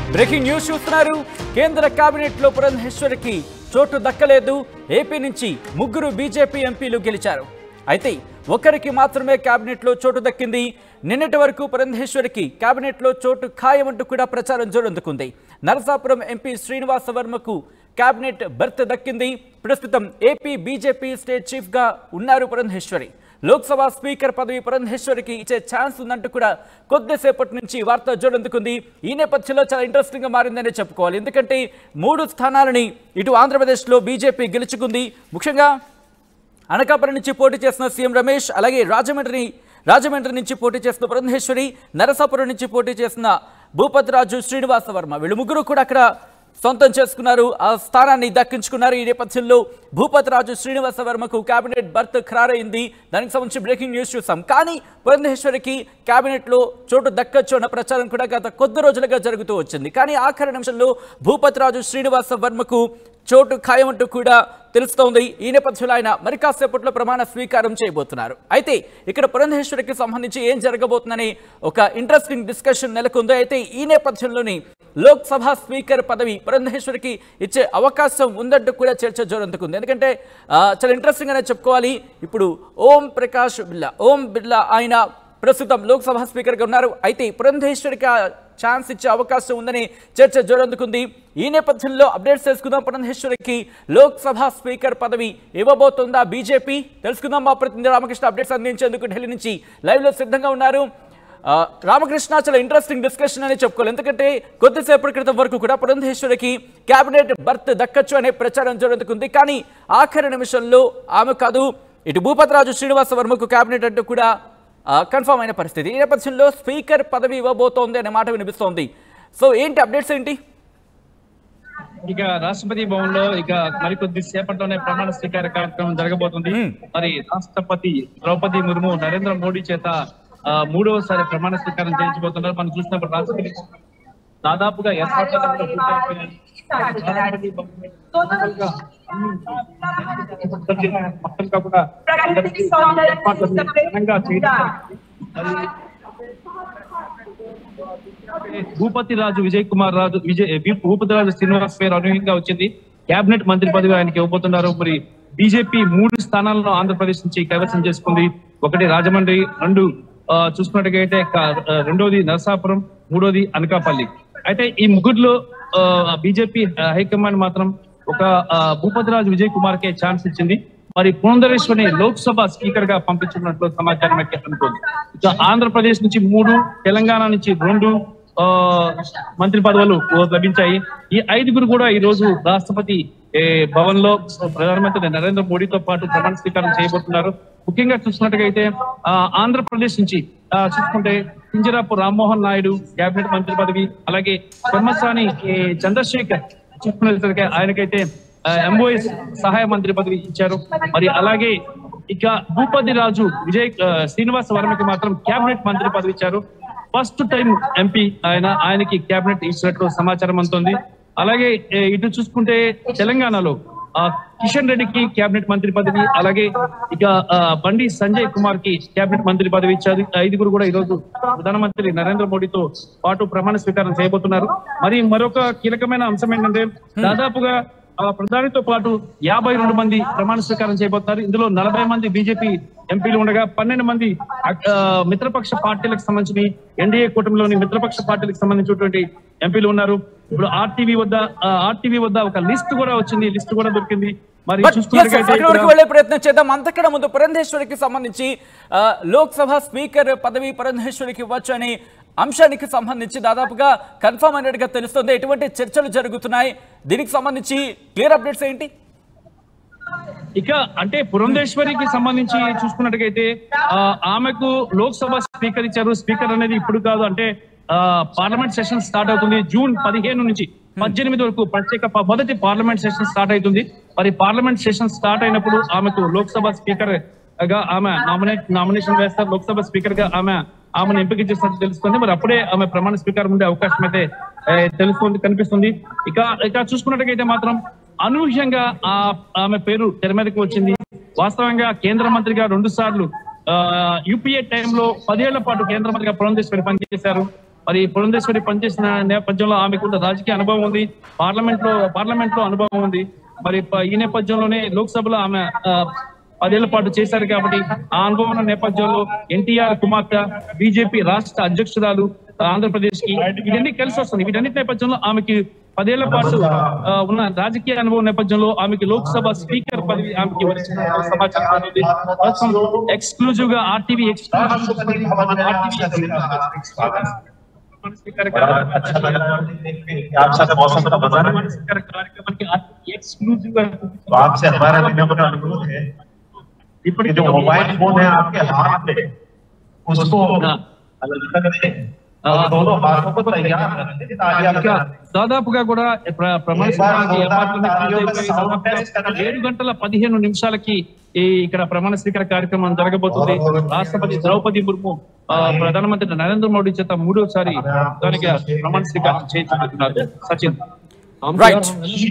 Breaking news చూస్తున్నారు కేంద్ర cabinet లో పురంధేశ్వరికి చోటు దక్కలేదు ఏపీ నుంచి ముగ్గురు బీజేపీ ఎంపీలు గెలిచారు అయితే ఒక్కరికి మాత్రమే కేబినెట్ లో చోటు దక్కింది నిన్నటి వరకు పురంధేశ్వరికి కేబినెట్ లో చోటు ఖాయమంటూ కూడా ప్రచారం జోరందుకుంది నరసాపురం ఎంపీ శ్రీనివాస వర్మకు కేబినెట్ బెర్త్ దక్కింది ప్రస్తుతం ఏపీ బీజేపీ స్టేట్ చీఫ్ గా ఉన్నారు పురంధేశ్వరి లోక్సభ స్పీకర్ పదవి పురంధేశ్వరికి ఇచ్చే ఛాన్స్ ఉందంటూ కూడా కొద్దిసేపటి నుంచి వార్త జోడందుకుంది ఈ నేపథ్యంలో చాలా ఇంట్రెస్టింగ్ గా మారిందని చెప్పుకోవాలి ఎందుకంటే మూడు స్థానాలని ఇటు ఆంధ్రప్రదేశ్లో బీజేపీ గెలుచుకుంది ముఖ్యంగా అనకాపురం నుంచి పోటీ చేసిన సీఎం రమేష్ అలాగే రాజమండ్రి రాజమండ్రి నుంచి పోటీ చేసిన పురంధేశ్వరి నరసాపురం నుంచి పోటీ చేసిన భూపతిరాజు శ్రీనివాస వర్మ వీళ్ళు ముగ్గురు కూడా అక్కడ సొంతం చేసుకున్నారు ఆ స్థానాన్ని దక్కించుకున్నారు ఈ నేపథ్యంలో భూపతిరాజు శ్రీనివాస వర్మకు కేబినెట్ బర్త్ ఖరారైంది దానికి సంబంధించి బ్రేకింగ్ న్యూస్ చూసాం కానీ పురంధేశ్వరికి కేబినెట్లో చోటు దక్కచ్చు అన్న ప్రచారం కూడా గత కొద్ది రోజులుగా జరుగుతూ వచ్చింది కానీ ఆఖరి నిమిషంలో భూపతిరాజు శ్రీనివాస వర్మకు చోటు ఖాయమంటూ కూడా తెలుస్తోంది ఈ నేపథ్యంలో ఆయన మరి కాసేపట్లో ప్రమాణ స్వీకారం చేయబోతున్నారు అయితే ఇక్కడ పురంధేశ్వరికి సంబంధించి ఏం జరగబోతుందని ఒక ఇంట్రెస్టింగ్ డిస్కషన్ నెలకొంది అయితే ఈ నేపథ్యంలోని లోక్సభ స్పీకర్ పదవి పురంధేశ్వరికి ఇచ్చే అవకాశం ఉందంటూ కూడా చర్చ జోరందుకుంది ఎందుకంటే ఆ, చాలా ఇంట్రెస్టింగ్ అనే చెప్పుకోవాలి ఇప్పుడు ఓం ప్రకాష్ బిర్లా ఓం బిర్లా ఆయన ప్రస్తుతం లోక్సభ స్పీకర్గా ఉన్నారు అయితే పురంధేశ్వరికి ఆ ఛాన్స్ ఇచ్చే అవకాశం ఉందని చర్చ జోరందుకుంది ఈ నేపథ్యంలో అప్డేట్స్ తెలుసుకుందాం పురంధేశ్వరికి లోక్సభ స్పీకర్ పదవి ఇవ్వబోతుందా బీజేపీ తెలుసుకుందాం మా ప్రతినిధి రామకృష్ణ అప్డేట్స్ అందించేందుకు ఢిల్లీ నుంచి లైవ్ లో సిద్ధంగా ఉన్నారు ఆ, రామకృష్ణ చాలా ఇంట్రెస్టింగ్ డిస్కషన్ అని చెప్పుకోవాలి ఎందుకంటే కొద్దిసేపటి క్రితం వరకు కూడా పురంధేశ్వరికి కేబినెట్ బర్త్ దక్కచ్చు అనే ప్రచారం జరుగుతుంది కానీ ఆఖరి నిమిషంలో ఆమె కాదు ఇటు భూపతిరాజు శ్రీనివాస వర్మకు కేబినెట్ అంటూ కూడా కన్ఫర్మ్ అయిన పరిస్థితి ఈ నేపథ్యంలో స్పీకర్ పదవి ఇవ్వబోతోంది అనే మాట వినిపిస్తోంది సో ఏంటి అప్డేట్స్ ఏంటి ఇక రాష్ట్రపతి భవన్ లో ఇక మరికొద్ది సేపట్లోనే ప్రమాణ స్వీకార కార్యక్రమం జరగబోతుంది మ్మ్. మరి రాష్ట్రపతి ద్రౌపది ముర్ము నరేంద్ర మోడీ చేత ఆ, మూడవసారి ప్రమాణ స్వీకారం చేయించబోతున్నారు మనం చూసినప్పుడు రాష్ట్రపతి దాదాపుగా ఏర్పాట్లను కూడా పూర్తయిపోయాయి. రాష్ట్రపతి భవన్ లో మొత్తంగా కూడా అందరికీ ఏర్పాట్లను ఘనంగా చేయడం జరిగింది. మరి భూపతి రాజు విజయ్ కుమార్ రాజు విజయ్ వి- భూపతి రాజు శ్రీనివాస్ పేరు అనూహ్యంగా వచ్చింది కేబినెట్ మంత్రి పదవి ఆయనకి ఇవ్వబోతున్నారు మరి బీజేపీ మూడు స్థానాలను ఆంధ్రప్రదేశ్ నుంచి కైవసం చేసుకుంది ఒకటి రాజమండ్రి రెండు ఆ, చూసుకున్నట్టుగైతే క- ఆ, రెండోది నరసాపురం మూడోది అనకాపల్లి అయితే ఈ ముగ్గురులో బీజేపీ హైకమాండ్ మాత్రం ఒక ఆ, భూపతి రాజు విజయ్ కుమార్ కే ఛాన్స్ ఇచ్చింది మరి పురంధరేశ్వరిని లోక్సభ స్పీకర్ గా పంపించినట్లు సమాచారం అయితే అందుతోంది ఇక ఆంధ్రప్రదేశ్ నుంచి మూడు తెలంగాణ నుంచి రెండు ఆ, మంత్రి పదవులు లభించాయి ఈ ఐదుగురు కూడా ఈ రోజు రాష్ట్రపతి ఏ, భవన్ లో ప్రధానమంత్రి నరేంద్ర మోడీతో పాటు ప్రమాణ స్వీకారం చేయబోతున్నారు ముఖ్యంగా చూసినట్టుగా అయితే ఆ, ఆంధ్రప్రదేశ్ నుంచి ఆ, చూసుకుంటే కింజరాపు రామ్మోహన్ నాయుడు కేబినెట్ మంత్రి పదవి అలాగే బ్రహ్మసాని ఏ, చంద్రశేఖర్ చూసుకున్నట్లయితే ఆయనకైతే ఎంఓఎస్ సహాయ మంత్రి పదవి ఇచ్చారు మరి అలాగే ఇక భూపతి రాజు విజయ్ ఆ, శ్రీనివాస వర్మకి మాత్రం కేబినెట్ మంత్రి పదవి ఇచ్చారు ఫస్ట్ టైం ఎంపీ ఆయన ఆయనకి కేబినెట్ ఇచ్చినట్లు సమాచారం అందుతుంది అలాగే ఏ, ఇటు చూసుకుంటే తెలంగాణలో ఆ, కిషన్ రెడ్డికి కేబినెట్ మంత్రి పదవి అలాగే ఇక ఆ, బండి సంజయ్ కుమార్ కి కేబినెట్ మంత్రి పదవి ఇచ్చారు ఈ ఐదుగురు కూడా ఈ రోజు ప్రధానమంత్రి నరేంద్ర మోడీతో పాటు ప్రమాణ స్వీకారం చేయబోతున్నారు మరి మరొక కీలకమైన అంశం ఏంటంటే దాదాపుగా ఆ, ప్రధానితో పాటు యాభై రెండు మంది ప్రమాణ స్వీకారం చేయబోతున్నారు ఇందులో నలభై మంది బీజేపీ ఎంపీలు ఉండగా పన్నెండు మంది ఆ, మిత్రపక్ష పార్టీలకు సంబంధించి ఎన్డీఏ కూటమిలోని మిత్రపక్ష పార్టీలకు సంబంధించినటువంటి ఎంపీలు ఉన్నారు ఇప్పుడు ఆర్టీవీ వద్ద ఆర్టీవీ వద్ద ఒక లిస్ట్ కూడా వచ్చింది లిస్ట్ కూడా దొరికింది మరి బట్ yes, చూసుకున్నట్లయితే అక్కడి వరకు ఇక్కడ- వెళ్లే ప్రయత్నం చేద్దాం అంతకన్నా ముందు పురంధేశ్వరికి సంబంధించి ఆ, లోక్సభ స్పీకర్ పదవి పురంధేశ్వరికి ఇవ్వచ్చు అనే అంశానికి సంబంధించి దాదాపుగా కన్ఫర్మ్ అయినట్టుగా తెలుస్తుంది ఎటువంటి చర్చలు జరుగుతున్నాయి దీనికి సంబంధించి క్లియర్ అప్డేట్స్ ఏంటి ఇక అంటే పురంధేశ్వరికి సంబంధించి చూసుకున్నట్టుగైతే ఆ, ఆమెకు లోక్సభ స్పీకర్ ఇచ్చారు స్పీకర్ అనేది ఇప్పుడు కాదు అంటే ఆ, పార్లమెంట్ సెషన్ స్టార్ట్ అవుతుంది జూన్ పదిహేను నుంచి పద్దెనిమిది వరకు ప్రత్యేక ప- మొదటి పార్లమెంట్ సెషన్ స్టార్ట్ అవుతుంది మరి పార్లమెంట్ సెషన్ స్టార్ట్ అయినప్పుడు ఆమెకు లోక్సభ స్పీకర్ గా ఆమె నామినేట్ నామినేషన్ వేస్తారు లోక్సభ స్పీకర్ గా ఆమె ఆమెను ఎంపిక చేసినట్టు తెలుస్తుంది మరి అప్పుడే ఆమె ప్రమాణ స్వీకారం ఉండే అవకాశం అయితే ఏ, తెలుస్తుంది కనిపిస్తుంది ఇక ఇక చూసుకున్నట్టుగైతే మాత్రం అనూహ్యంగా ఆ ఆమె పేరు తెర మీదకి వచ్చింది వాస్తవంగా కేంద్ర మంత్రిగా రెండు సార్లు యూపీఏ టైంలో పదేళ్ల పాటు కేంద్ర మంత్రిగా పురంధేశ్వరి పనిచేశారు మరి పురంధేశ్వరి పనిచేసిన నేపథ్యంలో ఆమెకు రాజకీయ అనుభవం ఉంది పార్లమెంట్ లో పార్లమెంట్ లో అనుభవం ఉంది మరి ప- ఈ నేపథ్యంలోనే లోక్సభలో ఆమె ఆ, పదేళ్ల పాటు చేశారు కాబట్టి ఆ అనుభవం ఉన్న నేపథ్యంలో ఎన్టీఆర్ కుమార్తె బీజేపీ రాష్ట్ర అధ్యక్షురాలు ఆంధ్రప్రదేశ్ కి ఇవన్నీ కలిసి వస్తుంది వీటన్నిటి నేపథ్యంలో ఆమెకి పదేళ్ల పాటు ఆ, ఉన్న రాజకీయ అనుభవం నేపథ్యంలో ఆమెకి లోక్సభ స్పీకర్ పదవి ఆమెకి వచ్చిన సమాచారం అందుతుంది. ప్రస్తుతం ఎక్స్క్లూజివ్ గా ఆర్టీవీ बड़ा अच्छा लगा देख के आप साथ मौसम का मजा है కార్యక్రమానికి ఎక్స్క్లూజివ్ గా तो आपसे हमारा विनम्र अनुरोध है कि जो मोबाइल फोन है आपके हाथ में उसको अलग करें और दोनों हाथों को तैयार रखें तालियां ఇంకా बजाने దాదాపుగా కూడా ప్ర- ప్రమాణ స్వీకారానికి అపార్ట్మెంట్ పూర్తయిపోయి దాదాపుగా ఏడు గంటల పదిహేను నిమిషాలకి ఈ ఇక్కడ ప్రమాణ స్వీకార కార్యక్రమం జరగబోతుంది రాష్ట్రపతి ద్రౌపది ముర్ము ఆ, ప్రధానమంత్రి నరేంద్ర మోడీ చేత మూడోసారి దానికి ప్రమాణ స్వీకారం చేయించబోతున్నారు Sachin Right.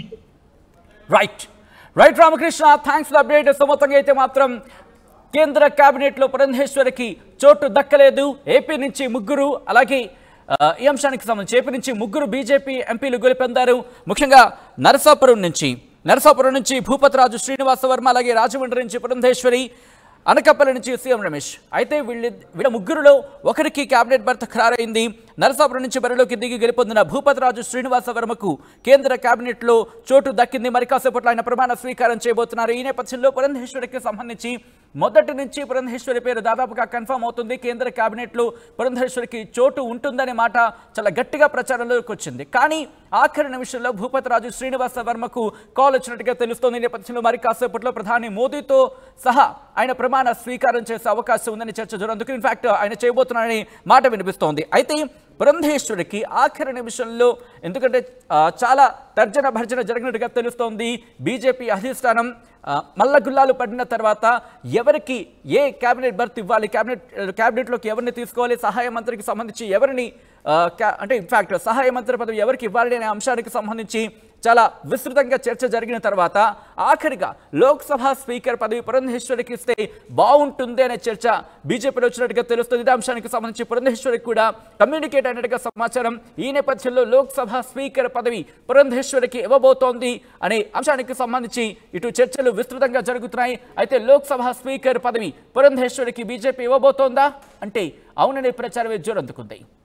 Right right Ramakrishna thanks for update so మొత్తంగా అయితే మాత్రం కేంద్ర కేబినెట్లో పురంధేశ్వరికి చోటు దక్కలేదు ఏపీ నుంచి ముగ్గురు అలాగే ఆ, ఈ అంశానికి సంబంధించి ఏపీ నుంచి ముగ్గురు బీజేపీ ఎంపీలు గెలుపొందారు ముఖ్యంగా నరసాపురం నుంచి నరసాపురం నుంచి భూపతిరాజు శ్రీనివాస వర్మ అలాగే రాజమండ్రి నుంచి పురంధేశ్వరి అనకాపల్లి నుంచి సీఎం రమేష్ అయితే వీళ్ళ వీళ్ళ ముగ్గురులో ఒకరికి కేబినెట్ బర్త్ ఖరారైంది నరసాపురం నుంచి బరిలోకి దిగి గెలుపొందిన భూపతిరాజు శ్రీనివాస వర్మకు కేంద్ర కేబినెట్లో చోటు దక్కింది మరి కాసేపట్లో ఆయన ప్రమాణ స్వీకారం చేయబోతున్నారు ఈ నేపథ్యంలో పురంధేశ్వరికి సంబంధించి మొదటి నుంచి పురంధేశ్వరి పేరు దాదాపుగా కన్ఫర్మ్ అవుతుంది కేంద్ర కేబినెట్లో పురంధేశ్వరికి చోటు ఉంటుందనే మాట చాలా గట్టిగా ప్రచారంలోకి వచ్చింది కానీ ఆఖరి నిమిషంలో భూపతిరాజు శ్రీనివాస వర్మకు కాల్ వచ్చినట్టుగా తెలుస్తోంది ఈ నేపథ్యంలో మరి కాసేపట్లో ప్రధాని మోదీతో సహా ఆయన ప్రమాణ స్వీకారం చేసే అవకాశం ఉందని చర్చ జరుగుతుంది ఇన్ఫాక్ట్ ఆయన చేయబోతున్నారని మాట వినిపిస్తోంది అయితే పురంధేశ్వరికి ఆఖరి నిమిషంలో ఎందుకంటే ఆ, చాలా తర్జన భర్జన జరిగినట్టుగా తెలుస్తోంది బీజేపీ అధిష్టానం ఆ, మల్ల గుల్లాలు పడిన తర్వాత ఎవరికి ఏ కేబినెట్ బర్త్ ఇవ్వాలి కేబినెట్ కేబినెట్లోకి ఎవరిని తీసుకోవాలి సహాయ మంత్రికి సంబంధించి ఎవరిని ఆ, కా- అంటే ఇన్ఫాక్ట్ సహాయ మంత్రి పదవి ఎవరికి ఇవ్వాలి అనే అంశానికి సంబంధించి చాలా విస్తృతంగా చర్చ జరిగిన తర్వాత ఆఖరిగా లోక్సభ స్పీకర్ పదవి పురంధేశ్వరికి ఇస్తే బాగుంటుంది అనే చర్చ బీజేపీలో వచ్చినట్టుగా తెలుస్తుంది ఇదే అంశానికి సంబంధించి పురంధేశ్వరికి కూడా కమ్యూనికేట్ అయినట్టుగా సమాచారం ఈ నేపథ్యంలో లోక్సభ స్పీకర్ పదవి పురంధేశ్వరికి ఇవ్వబోతోంది అనే అంశానికి సంబంధించి ఇటు చర్చలు విస్తృతంగా జరుగుతున్నాయి అయితే లోక్సభ స్పీకర్ పదవి పురంధేశ్వరికి బీజేపీ ఇవ్వబోతోందా అంటే అవుననే ప్రచారమే జోరందుకుంది